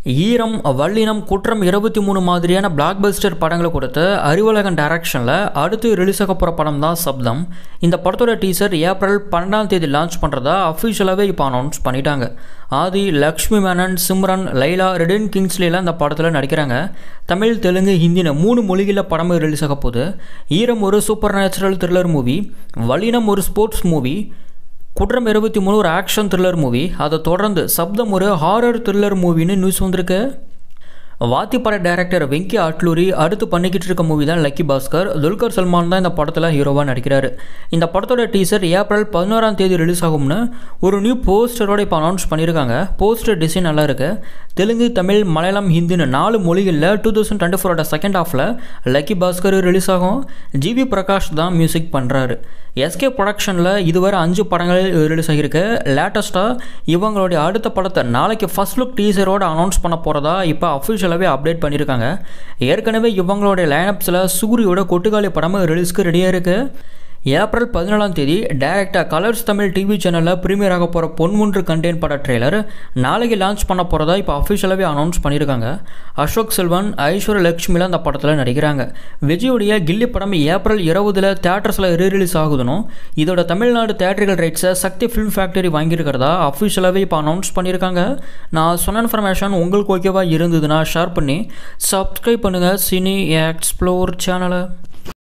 ஈரம் வல்லினம் குற்றம் இருபத்தி மூணு மாதிரியான பிளாக் பஸ்டர் படங்களை கொடுத்து அறிவழகன் டைரக்ஷனில் அடுத்து ரிலீஸ் ஆக போகிற படம் தான் சப்தம் இந்த படத்தோட டீசர் ஏப்ரல் பன்னெண்டாம் தேதி லான்ச் பண்ணுறதா அஃபிஷியலாகவே இப்போ அனௌன்ஸ் பண்ணிட்டாங்க ஆதி லக்ஷ்மி மேனன் சிம்ரன் லைலா ரெடின் கிங்ஸ்லிலாம் இந்த படத்தில் நடிக்கிறாங்க தமிழ் தெலுங்கு ஹிந்தின்னு மூணு மொழிகளில் படமும் ரிலீஸ் ஆக போகுது ஈரம் ஒரு சூப்பர் நேச்சுரல் த்ரில்லர் மூவி வல்லினம் ஒரு ஸ்போர்ட்ஸ் மூவி குற்றம் இருபத்தி மூணு ஒரு ஆக்ஷன் த்ரில்லர் மூவி அதை தொடர்ந்து சப்தம் ஒரு ஹாரர் த்ரில்லர் மூவின்னு நியூஸ் வந்திருக்கு வாத்தி பட டைரக்டர் வெங்கி அட்லூரி அடுத்து பண்ணிக்கிட்டு இருக்க மூவி தான் லக்கி பாஸ்கர் துல்கர் சல்மான் தான் இந்த படத்தில் ஹீரோவாக நடிக்கிறாரு இந்த படத்தோட டீசர் ஏப்ரல் பதினோராம் தேதி ரிலீஸ் ஆகும்னு ஒரு நியூ போஸ்டரோட இப்போ அனௌன்ஸ் பண்ணியிருக்காங்க போஸ்டர் டிசைன் நல்லா இருக்கு தெலுங்கு தமிழ் மலையாளம் ஹிந்தின்னு நாலு மொழிகளில் டூ தௌசண்ட் டுவெண்ட்டி ஃபோரோட செகண்ட் ஹாஃபில் லக்கி பாஸ்கர் ரிலீஸ் ஆகும் ஜிவி பிரகாஷ் தான் மியூசிக் பண்ணுறாரு எஸ்கே ப்ரொடக்ஷனில் இதுவரை அஞ்சு படங்கள் ரிலீஸ் ஆகியிருக்கு லேட்டஸ்ட்டாக இவங்களுடைய அடுத்த படத்தை நாளைக்கு ஃபர்ஸ்ட் லுக் டீசரோட அனௌன்ஸ் பண்ண போகிறதா இப்போ அஃபிஷியலாகவே அப்டேட் பண்ணியிருக்காங்க ஏற்கனவே இவங்களுடைய லைனப்ஸில் சூரியோட கொட்டுக்காளி படமும் ரிலீஸ்க்கு ரெடியாக இருக்குது ஏப்ரல் பதினேழாம் தேதி டேரெக்டாக கலர்ஸ் தமிழ் டிவி சேனலில் ப்ரீமியர் ஆக போகிற பொன்முன்று கண்டெயின் பட ட்ரெய்லர் நாளைக்கு லான்ச் பண்ண போகிறதா இப்போ அஃபிஷியலாகவே அனௌன்ஸ் பண்ணியிருக்காங்க அசோக் செல்வன் ஐஸ்வர்ய லக்ஷ்மிலாம் அந்த படத்தில் நடிக்கிறாங்க விஜயோடைய கில்லி படம் ஏப்ரல் இருபதில் தேட்டர்ஸில் ரீரிலீஸ் ஆகுதுன்னு இதோட தமிழ்நாடு தேட்டர்கள் ரைட்ஸை சக்தி ஃபிலிம் ஃபேக்டரி வாங்கியிருக்கிறதா அஃபிஷியலாகவே இப்போ அனௌன்ஸ் பண்ணியிருக்காங்க நான் சொன்ன இன்ஃபர்மேஷன் உங்களுக்கு ஓகேவா இருந்ததுன்னா ஷேர் பண்ணி சப்ஸ்கிரைப் பண்ணுங்கள் சினி எக்ஸ்ப்ளோர் சேனலை